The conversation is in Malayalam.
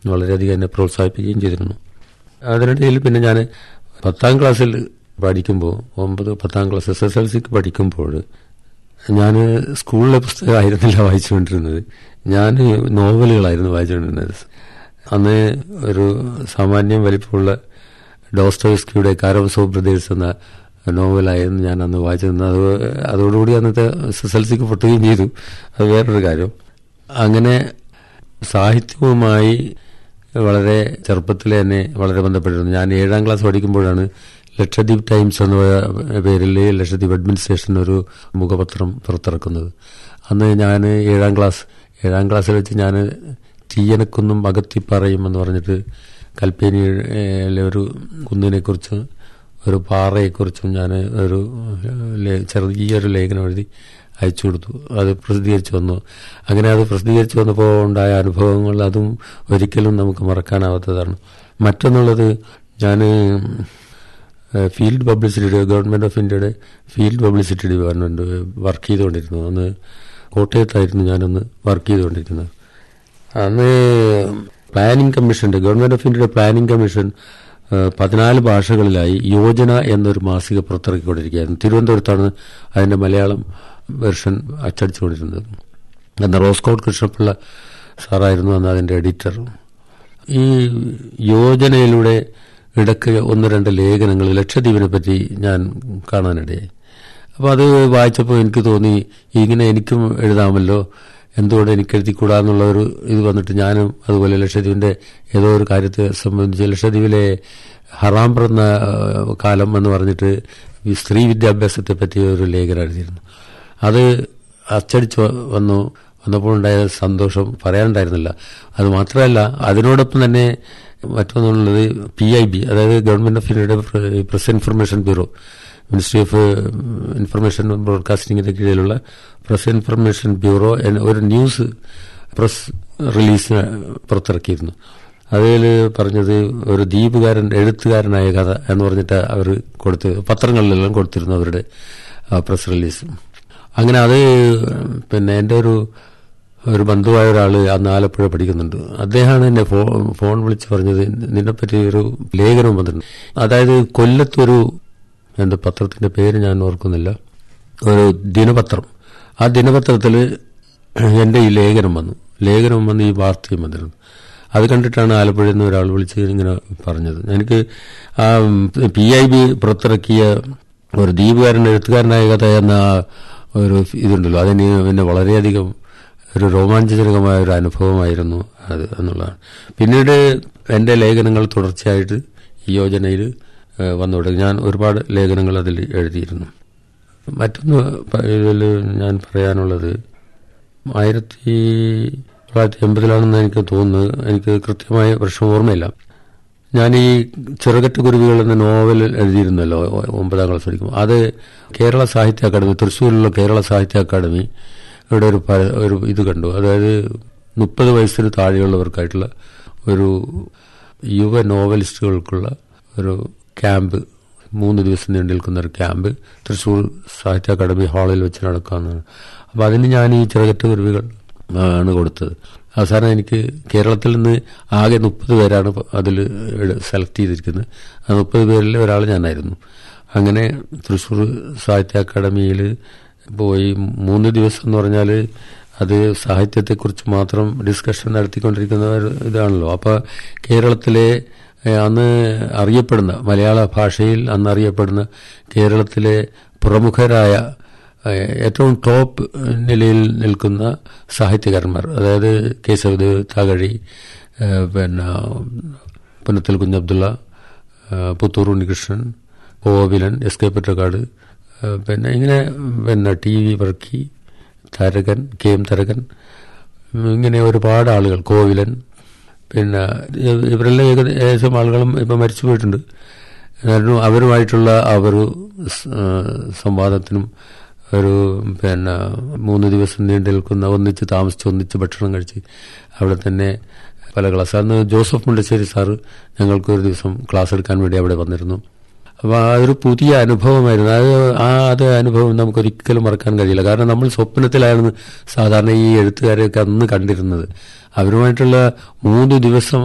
വളരെയധികം എന്നെ പ്രോത്സാഹിപ്പിക്കുകയും ചെയ്തിരുന്നു അതിനിടയിൽ പിന്നെ ഞാൻ പത്താം ക്ലാസ്സിൽ പഠിക്കുമ്പോൾ ഒമ്പത് പത്താം ക്ലാസ് എസ് എസ് എൽ സിക്ക് പഠിക്കുമ്പോൾ ഞാൻ സ്കൂളിലെ പുസ്തകമായിരുന്നില്ല വായിച്ചുകൊണ്ടിരുന്നത് ഞാൻ നോവലുകളായിരുന്നു വായിച്ചുകൊണ്ടിരുന്നത് അന്ന് ഒരു സാമാന്യം വലിപ്പമുള്ള ഡോസ്റ്റോസ്കിയുടെ കാരവസോ ബ്രദേഴ്സ് എന്ന നോവലായിരുന്നു ഞാൻ അന്ന് വായിച്ചിരുന്നത് അത് അതോടുകൂടി അന്നത്തെ എസ് എസ് എൽ സിക്ക് പൊട്ടുകയും ചെയ്തു അത് വേറൊരു കാര്യം അങ്ങനെ സാഹിത്യവുമായി വളരെ ചെറുപ്പത്തിൽ തന്നെ വളരെ ബന്ധപ്പെട്ടിരുന്നു ഞാൻ ഏഴാം ക്ലാസ് പഠിക്കുമ്പോഴാണ് ലക്ഷദ്വീപ് ടൈംസ് എന്ന പേരിൽ ലക്ഷദ്വീപ് അഡ്മിനിസ്ട്രേഷൻ ഒരു മുഖപത്രം പുറത്തിറക്കുന്നത് അന്ന് ഞാൻ ഏഴാം ക്ലാസ് ഏഴാം ക്ലാസ്സിൽ വെച്ച് ഞാൻ തീയനക്കുന്നും അകത്തിപ്പറയും എന്ന് പറഞ്ഞിട്ട് കൽപ്പേനിയിലെ ഒരു കുന്നിനെക്കുറിച്ച് ഒരു പാറയെക്കുറിച്ചും ഞാൻ ഒരു ലേ- ചെറിയൊരു ലേഖനം എഴുതി അയച്ചു കൊടുത്തു അത് പ്രസിദ്ധീകരിച്ചു വന്നു അങ്ങനെ അത് പ്രസിദ്ധീകരിച്ചു വന്നപ്പോൾ ഉണ്ടായ അനുഭവങ്ങൾ അതും ഒരിക്കലും നമുക്ക് മറക്കാനാവാത്തതാണ് മറ്റൊന്നുള്ളത് ഞാൻ ഫീൽഡ് പബ്ലിസിറ്റിയുടെ ഗവൺമെന്റ് ഓഫ് ഇന്ത്യയുടെ ഫീൽഡ് പബ്ലിസിറ്റി ഡിപ്പാർട്ട്മെന്റ് വർക്ക് ചെയ്തുകൊണ്ടിരുന്നു അന്ന് കോട്ടയത്തായിരുന്നു ഞാനന്ന് വർക്ക് ചെയ്തുകൊണ്ടിരിക്കുന്നത് അന്ന് പ്ലാനിംഗ് കമ്മീഷന്റെ ഗവൺമെന്റ് ഓഫ് ഇന്ത്യയുടെ പ്ലാനിംഗ് കമ്മീഷൻ ഏഹ്, പതിനാല് ഭാഷകളിലായി യോജന എന്നൊരു മാസിക പുറത്തിറക്കിക്കൊണ്ടിരിക്കുകയായിരുന്നു തിരുവനന്തപുരത്താണ് അതിന്റെ മലയാളം വെർഷൻ അച്ചടിച്ചുകൊണ്ടിരുന്നത് അന്ന് റോസ്കോട്ട് കൃഷ്ണപിള്ള സാറായിരുന്നു അന്ന് അതിന്റെ എഡിറ്റർ ഈ യോജനയിലൂടെ ഇടയ്ക്ക് ഒന്ന് രണ്ട് ലേഖനങ്ങൾ ലക്ഷദ്വീപിനെ പറ്റി ഞാൻ കാണാനിടയായി അപ്പോൾ അത് വായിച്ചപ്പോൾ എനിക്ക് തോന്നി ഇങ്ങനെ എനിക്കും എഴുതാമല്ലോ എന്തുകൊണ്ട് എനിക്ക് എഴുതിക്കൂടാന്നുള്ള ഒരു ഇത് വന്നിട്ട് ഞാനും അതുപോലെ ലക്ഷദ്വീപിന്റെ ഏതോ ഒരു കാര്യത്തെ സംബന്ധിച്ച് ലക്ഷദ്വീപിലെ ഹറാം പിറന്ന ഏഹ്, കാലം എന്ന് പറഞ്ഞിട്ട് ഈ സ്ത്രീ വിദ്യാഭ്യാസത്തെ പറ്റി ഒരു ലേഖനം എഴുതിയിരുന്നു അത് അച്ചടിച്ച് വ- വന്നു വന്നപ്പോൾ ഉണ്ടായ സന്തോഷം പറയാനുണ്ടായിരുന്നില്ല അത് മാത്രമല്ല അതിനോടൊപ്പം തന്നെ മറ്റൊന്നുള്ളത് പി ഐ ബി അതായത് ഗവൺമെന്റ് ഓഫ് ഇന്ത്യയുടെ press information bureau ministry of information ബ്രോഡ്കാസ്റ്റിംഗിന്റെ കീഴിലുള്ള പ്രസ് ഇൻഫർമേഷൻ ബ്യൂറോ എന്ന ഒരു ന്യൂസ് പ്രസ് റിലീസ് പുറത്തിറക്കിയിരുന്നു അതിൽ പറഞ്ഞത് ഒരു ദ്വീപുകാരൻ എഴുത്തുകാരനായ കഥ എന്ന് പറഞ്ഞിട്ട് അവർ കൊടുത്ത് പത്രങ്ങളിലെല്ലാം കൊടുത്തിരുന്നു അവരുടെ പ്രസ് റിലീസ് അങ്ങനെ അത് പിന്നെ എൻ്റെ ഒരു ഒരു ബന്ധുവായ ഒരാൾ അന്ന് ആലപ്പുഴ പഠിക്കുന്നുണ്ട് അദ്ദേഹമാണ് എന്നെ ഫോൺ ഫോൺ വിളിച്ച് പറഞ്ഞത് നിന്നെപ്പറ്റി ഒരു ലേഖനം വന്നിട്ടുണ്ട് അതായത് കൊല്ലത്തൊരു എന്താ പത്രത്തിന്റെ പേര് ഞാൻ ഓർക്കുന്നില്ല ഒരു ദിനപത്രം ആ ദിനപത്രത്തിൽ എൻ്റെ ഈ ലേഖനം വന്നു ലേഖനം വന്ന് ഈ വാർത്തയും വന്നിരുന്നു അത് കണ്ടിട്ടാണ് ആലപ്പുഴയിൽ നിന്ന് ഒരാൾ വിളിച്ച് ഇങ്ങനെ പറഞ്ഞത് എനിക്ക് ആ പി ഐ ബി പുറത്തിറക്കിയ ഒരു ദ്വീപുകാരൻ എഴുത്തുകാരനായ കഥ എന്ന ആ ഒരു ഇതുണ്ടല്ലോ അതിന് പിന്നെ വളരെയധികം ഒരു രോമാഞ്ചജനകമായ ഒരു അനുഭവമായിരുന്നു അത് എന്നുള്ളതാണ് പിന്നീട് എൻ്റെ ലേഖനങ്ങൾ തുടർച്ചയായിട്ട് ഈ യോജനയിൽ ഏഹ്, വന്നു തുടങ്ങി ഞാൻ ഒരുപാട് ലേഖനങ്ങൾ അതിൽ എഴുതിയിരുന്നു മറ്റൊന്ന് പ- ഇതിൽ ഞാൻ പറയാനുള്ളത് ആയിരത്തി തൊള്ളായിരത്തി എൺപതിലാണെന്ന് എനിക്ക് തോന്നുന്നത് എനിക്ക് കൃത്യമായ വർഷം ഓർമ്മയില്ല ഞാൻ ഈ ചെറുകെട്ട് കുരുവികൾ എന്ന നോവൽ എഴുതിയിരുന്നല്ലോ ഒ- ഒമ്പതാം ക്ലാസ് പഠിക്കുമ്പോൾ അത് കേരള സാഹിത്യ അക്കാദമി തൃശ്ശൂരിലുള്ള കേരള സാഹിത്യ അക്കാദമി ഇവിടെ ഒരു പ- ഒരു ഇത് കണ്ടു അതായത് മുപ്പത് വയസ്സിന് താഴെയുള്ളവർക്കായിട്ടുള്ള ഒരു യുവ നോവലിസ്റ്റുകൾക്കുള്ള ഒരു ക്യാമ്പ് മൂന്ന് ദിവസം നീണ്ടു നിൽക്കുന്ന ഒരു ക്യാമ്പ് തൃശ്ശൂർ സാഹിത്യ അക്കാദമി ഹാളിൽ വെച്ച് നടക്കാവുന്നതാണ് അപ്പം അതിന് ഞാൻ ഈ ചെറുകെട്ട് കുരുവികൾ ആണ് കൊടുത്തത് അവസാനം എനിക്ക് കേരളത്തിൽ നിന്ന് ആകെ മുപ്പത് പേരാണ് അതിൽ സെലക്ട് ചെയ്തിരിക്കുന്നത് ആ മുപ്പത് പേരിൽ ഒരാൾ ഞാനായിരുന്നു അങ്ങനെ തൃശ്ശൂർ സാഹിത്യ അക്കാദമിയിൽ പോയി മൂന്ന് ദിവസം എന്ന് പറഞ്ഞാൽ അത് സാഹിത്യത്തെക്കുറിച്ച് മാത്രം ഡിസ്കഷൻ നടത്തിക്കൊണ്ടിരിക്കുന്ന ഒരു ഇതാണല്ലോ അപ്പോൾ കേരളത്തിലെ ഏഹ്, അന്ന് അറിയപ്പെടുന്ന മലയാള ഭാഷയിൽ അന്ന് അറിയപ്പെടുന്ന കേരളത്തിലെ പ്രമുഖരായ ഏഹ്, ഏറ്റവും ടോപ്പ് നിലയിൽ നിൽക്കുന്ന സാഹിത്യകാരന്മാർ അതായത് കേശവദേവ് തകഴി ഏഹ്, പിന്നെ പുന്നത്തിൽ കുഞ്ഞബ്ദുള്ള ഏഹ്, പുത്തൂർ ഉണ്ണികൃഷ്ണൻ കോവിലൻ എസ് കെ പൊറ്റക്കാട് ഏഹ്, പിന്നെ ഇങ്ങനെ പിന്നെ T V Varkey Tharakan K M Tharakan ഉം, ഇങ്ങനെ ഒരുപാട് ആളുകൾ കോവിലൻ പിന്നെ ഇവ- ഇവരെല്ലാം ഏകദേശം ആളുകളും ഇപ്പം മരിച്ചു പോയിട്ടുണ്ട് എന്നാലും അവരുമായിട്ടുള്ള ആ ഒരു സ്- ആ, സംവാദത്തിനും ഒരു പിന്നെ മൂന്ന് ദിവസം നീണ്ടു നിൽക്കുന്ന ഒന്നിച്ച് താമസിച്ച് ഒന്നിച്ച് ഭക്ഷണം കഴിച്ച് അവിടെ തന്നെ പല ക്ലാസ് അന്ന് ജോസഫ് മുണ്ടശ്ശേരി സാറ് ഞങ്ങൾക്ക് ഒരു ദിവസം ക്ലാസ് എടുക്കാൻ വേണ്ടി അവിടെ വന്നിരുന്നു അപ്പോൾ ആ ഒരു പുതിയ അനുഭവമായിരുന്നു അത് ആ അത് അനുഭവം നമുക്കൊരിക്കലും മറക്കാൻ കഴിയില്ല കാരണം നമ്മൾ സ്വപ്നത്തിലായിരുന്നു സാധാരണ ഈ എഴുത്തുകാരെയൊക്കെ അന്ന് കണ്ടിരുന്നത് അവരുമായിട്ടുള്ള മൂന്ന് ദിവസം